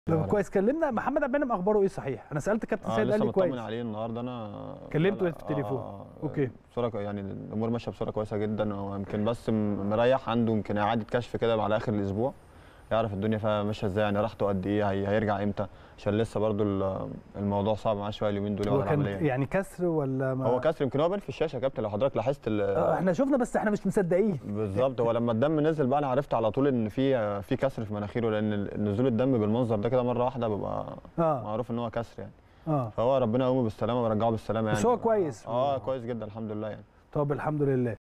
طب يا رب. كويس كلمنا محمد عبد المنعم اخباره ايه صحيح انا سالت كابتن اه سيد قال لسه لي مطمن كويس عليه النهارده انا كلمته لا، في التليفون. آه، أوكي. بصوره كو- يعني الامور ماشيه بصوره كويسه جدا هو يمكن بس م- مريح عنده يمكن اعاده كشف كده على اخر الاسبوع يعرف الدنيا فيها ماشيه ازاي يعني راحته قد ايه هي- هيرجع امتى عشان لسه برضو ال- الموضوع صعب معاه شويه اليومين دول هو بعد كان العمليه يعني كسر ولا ما هو كسر يمكن هو بان في الشاشه يا كابتن لو حضرتك لاحظت ال- آه، احنا شفنا بس احنا مش مصدقين بالظبط هو لما الدم نزل بقى انا عرفت على طول ان في في كسر في مناخيره لان ال- نزول الدم بالمنظر ده كده مره واحده بيبقى اه معروف ان هو كسر يعني اه فهو ربنا يقومه بالسلامه ويرجعه بالسلامه يعني بس هو كويس. اه كويس جدا الحمد لله يعني طب الحمد لله